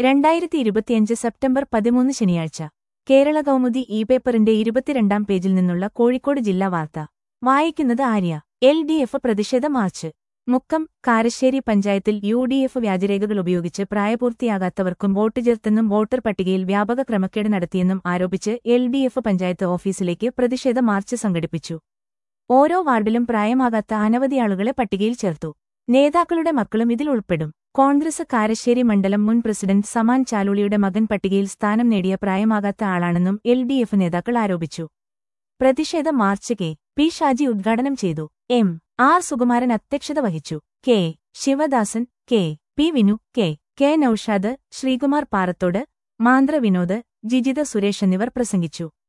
രണ്ടായിരത്തി ഇരുപത്തിയഞ്ച് സെപ്റ്റംബർ പതിമൂന്ന് ശനിയാഴ്ച കേരള കൗമുദി ഇ പേപ്പറിന്റെ ഇരുപത്തിരണ്ടാം പേജിൽ നിന്നുള്ള കോഴിക്കോട് ജില്ലാ വാർത്ത വായിക്കുന്നത് ആര്യ എൽ ഡി എഫ് പ്രതിഷേധ മാർച്ച് മുക്കം കാരശ്ശേരി പഞ്ചായത്തിൽ യു ഡി എഫ് വ്യാജരേഖകൾ ഉപയോഗിച്ച് പ്രായപൂർത്തിയാകാത്തവർക്കും വോട്ട് ചേർത്തെന്നും വോട്ടർ പട്ടികയിൽ വ്യാപക ക്രമക്കേട് നടത്തിയെന്നും ആരോപിച്ച് എൽ ഡി എഫ് പഞ്ചായത്ത് ഓഫീസിലേക്ക് പ്രതിഷേധ മാർച്ച് സംഘടിപ്പിച്ചു ഓരോ വാർഡിലും പ്രായമാകാത്ത അനവധി ആളുകളെ പട്ടികയിൽ ചേർത്തു നേതാക്കളുടെ മക്കളും ഇതിൽ ഉൾപ്പെടും കോൺഗ്രസ് കാരശ്ശേരി മണ്ഡലം മുൻ പ്രസിഡന്റ് സമാൻ ചാലുളിയുടെ മകൻ പട്ടികയിൽ സ്ഥാനം നേടിയ പ്രായമാകാത്ത ആളാണെന്നും എൽ ഡി എഫ് നേതാക്കൾ ആരോപിച്ചു പ്രതിഷേധ മാർച്ച് കെ പി ഷാജി ഉദ്ഘാടനം ചെയ്തു എം ആർ സുകുമാരൻ അധ്യക്ഷത വഹിച്ചു K Sivadasan K P Vinu K K Noushad Sreekumar Parathodu Mandra Vinod Jijitha Suresh എന്നിവർ പ്രസംഗിച്ചു